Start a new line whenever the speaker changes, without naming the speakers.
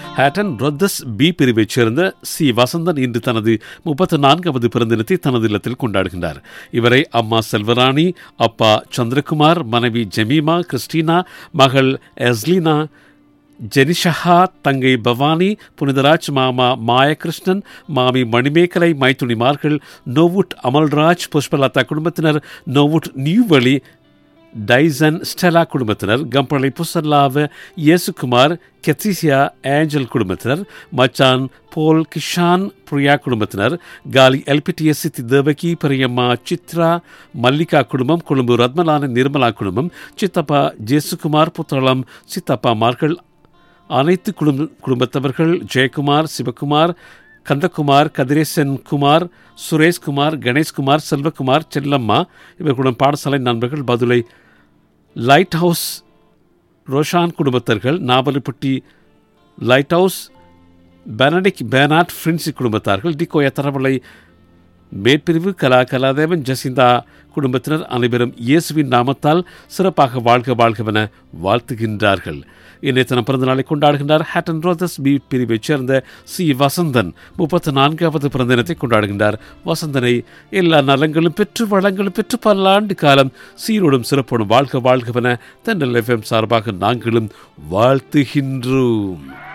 Hatton ரொத்தஸ் B பிரிவைச் சேர்ந்த C Vasanthan இன்று தனது முப்பத்து நான்காவது பிறந்தினத்தை தனது இல்லத்தில் கொண்டாடுகின்றார் இவரை அம்மா செல்வராணி அப்பா சந்திரகுமார் மனைவி ஜெமீமா கிறிஸ்டினா மகள் எஸ்லினா ஜெனிஷஹா தங்கை பவானி புனிதராஜ் மாமா மாயகிருஷ்ணன் மாமி மணிமேகலை மைத்துணிமார்கள் நோவுட் அமல்ராஜ் புஷ்பலதா குடும்பத்தினர் நோவுட் நியூவழி டைசன் ஸ்டெலா குடும்பத்தினர் கம்பளை புசல்லாவ இயேசுகுமார் கெத்திசியா ஏஞ்சல் குடும்பத்தினர் மச்சான் போல் கிஷான் பிரியா குடும்பத்தினர் காலி எல்பிடிஎஸ் சித்தி தேவகி பெரியம்மா சித்ரா மல்லிகா குடும்பம் கொழும்பு ரத்மலான நிர்மலா குடும்பம் சித்தப்பா ஜேசுகுமார் புத்தளம் சித்தப்பாமார்கள் அனைத்து குடும்ப குடும்பத்தவர்கள் ஜெயக்குமார் சிவகுமார் கந்தகுமார் கதிரேசன் குமார் சுரேஷ்குமார் கணேஷ்குமார் செல்வகுமார் செல்லம்மா இவர்களுடன் பாடசாலை நண்பர்கள் பதுளை லைட் ஹவுஸ் ரோஷான் குடும்பத்தர்கள் Nawalapitiya lighthouse Benedict Bernard Princy குடும்பத்தார்கள் டிகோய தரவலை மேற்பிரிவு கலா கலாதேவன் ஜசிந்தா குடும்பத்தினர் அனைவரும் இயேசுவின் நாமத்தால் சிறப்பாக வாழ்க வாழ்கவென வாழ்த்துகின்றார்கள் இன்றைய தினம் பிறந்த நாளை கொண்டாடுகின்றார் ஹேட்டன் ரோதஸ் பி பிரிவைச் சேர்ந்த சி வசந்தன் முப்பத்தி நான்காவது பிறந்த தினத்தை கொண்டாடுகின்றார் வசந்தனை எல்லா நலங்களும் பெற்று வளங்களும் பெற்று பல்லாண்டு காலம் சீரோடும் சிறப்போடும் வாழ்க வாழ்கவென தென்னல் எஃப்எம் சார்பாக நாங்களும் வாழ்த்துகின்றோம்